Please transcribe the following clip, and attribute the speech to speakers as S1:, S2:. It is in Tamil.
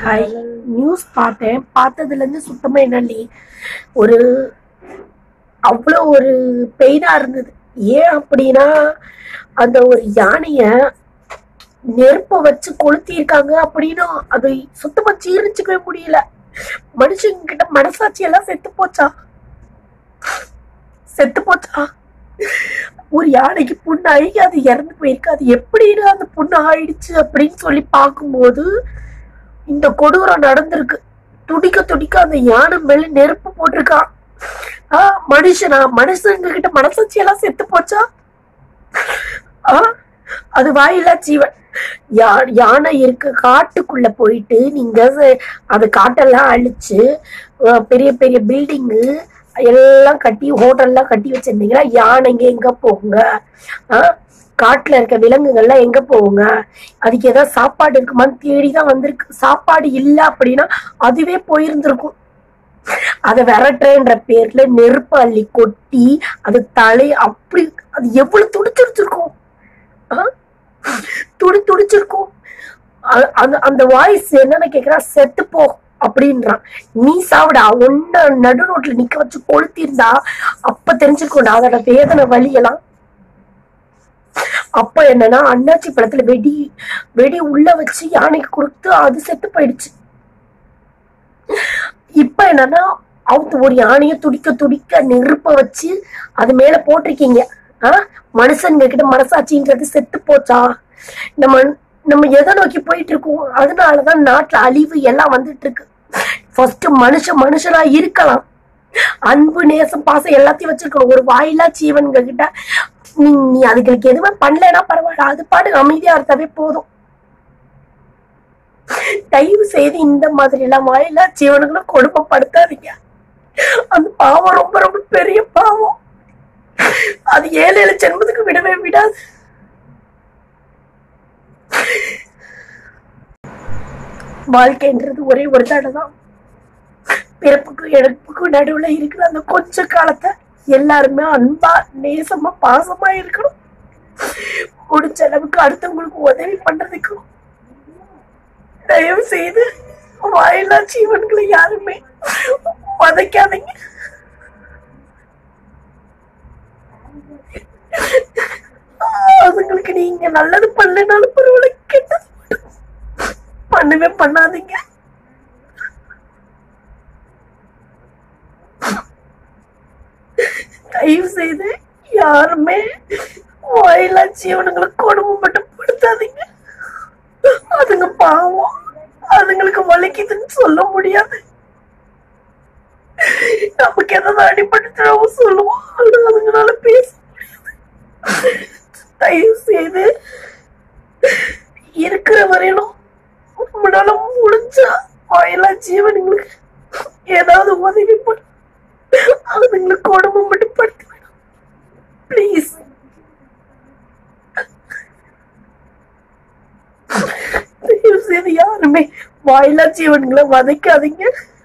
S1: ஹாய் நியூஸ் பார்த்தேன் பார்த்ததுல இருந்து சுத்தமா என்னடி ஒரு அவ்வளோ ஒரு பெயினா இருந்தது ஏன் அப்படின்னா அந்த ஒரு யானைய நெருப்ப வச்சு கொளுத்தி இருக்காங்க அப்படின்னா அது சுத்தமா ஜீரணிச்சுக்கவே முடியல மனுஷங்க கிட்ட மனசாட்சி எல்லாம் செத்து போச்சா செத்து போச்சா ஒரு யானைக்கு புண்ணாகி அது இறந்து போயிருக்கு அது எப்படின்னு அந்த புண்ணு ஆயிடுச்சு அப்படின்னு சொல்லி பார்க்கும்போது இந்த கொடூரம் நடந்திருக்கு துடிக்க துடிக்க அந்த யானை மேல நெருப்பு போட்டிருக்கான் ஆ மனுஷனா மனுஷங்க கிட்ட மனசாட்சி எல்லாம் செத்து போச்சா ஆ அது வாயில்லா ஜீவன் யா யானை இருக்க காட்டுக்குள்ள போயிட்டு நீங்க ச- அது காட்டெல்லாம் அழிச்சு அஹ், பெரிய பெரிய பில்டிங்கு எல்லாம் கட்டி ஹோட்டல்லாம் கட்டி வச்சிருந்தீங்கன்னா யானைங்க எங்க போகுங்க ஆ காட்டுல இருக்க விலங்குகள்லாம் எங்க போகுங்க அதுக்கு ஏதாவது சாப்பாடு இருக்குமான்னு தேடி தான் வந்திருக்கு சாப்பாடு இல்லை அப்படின்னா அதுவே போயிருந்திருக்கும் அதை விரட்டுறேன்ற பேர்ல நெருப்பு அள்ளி கொட்டி அது தலை அப்படி அது எவ்வளவு துடிச்சிருச்சிருக்கும் ஆ? துடி துடிச்சிருக்கும் அ- அந்த அந்த வாய்ஸ் என்னன்னு கேக்குறா செத்து போ அப்படின்றான் நீ சாவிடா ஒன்ன நடு ரோட்ல நிக்க வச்சு கொளுத்திருந்தா அப்ப தெரிஞ்சுக்கோடா அதோட வேதனை வலியெல்லாம் அப்ப என்னன்னா அண்ணாச்சி பழத்துல வெடி வெடி உள்ள வச்சு யானைக்கு கொடுத்து அது செத்து போயிடுச்சு இப்ப என்னன்னா அவங்க ஒரு யானைய துடிக்க துடிக்க நெருப்ப வச்சு அது மேல போட்டிருக்கீங்க ஆ மனுஷங்க கிட்ட மனசாட்சின்றது செத்து போச்சா நம்ம நம்ம எதை நோக்கி போயிட்டு இருக்கோம் அதனாலதான் நாட்டுல அழிவு எல்லாம் வந்துட்டு இருக்கு ஃபர்ஸ்ட் மனுஷன் மனுஷனா இருக்கலாம் அன்பு நேசம் பாசம் எல்லாத்தையும் வச்சிருக்கணும் ஒரு வாயிலா ஜீவன்க கிட்ட நீ நீ அதுகளுக்கு எதுவுமே பண்ணலைன்னா பரவாயில்ல அது பாட்டு அமைதியா இருந்தாவே போதும் தயவு செய்து இந்த மாதிரி எல்லாம் வாயிலா ஜீவனுங்களை கொடுமைப்படுத்தாதீங்க அந்த பாவம் ரொம்ப ரொம்ப பெரிய பாவம் அது ஏழு ஏழு ஜென்மத்துக்கு விடவே விடாது வாழ்க்கைன்றது ஒரே ஒரு தடவை தான் பிறப்புக்கும் இறப்புக்கும் நடுவுல இருக்கிற அந்த கொஞ்ச காலத்தை எல்லாருமே அன்பா நேசமா பாசமா இருக்கணும் முடிஞ்ச அளவுக்கு அடுத்தவங்களுக்கு உதவி பண்றதுக்கும் தயவு செய்து வாயிலா ஜீவன்களை யாருமே வதைக்காதீங்க அதுங்களுக்கு நீங்க நல்லது பண்ணலனாலும் பரவாயில்ல கெட்டது மட்டும் பண்ணவே பண்ணாதீங்க தயவு செய்து யாருமே வாயிலா ஜீவனங்களை கொடுமை மட்டும் படுத்தாதீங்க அதுங்க பாவம் அதுங்களுக்கு வலிக்குதுன்னு சொல்ல முடியாது நமக்கு ஏதாவது அடிபட்டு சொல்லுவோம் ஆனா அதுங்களால பேச முடியாது தயவு செய்து இருக்கிற வரையிலும் உங்களால முடிஞ்சா வாயிலா ஜீவனுங்களுக்கு ஏதாவது உதவி பண்ண அதுங்களுக்கு கொடுமை மட்டும் படுத்த வேணாம் ப்ளீஸ் தயவு செய்து யாருமே வாயிலா ஜீவன்களை வதைக்காதீங்க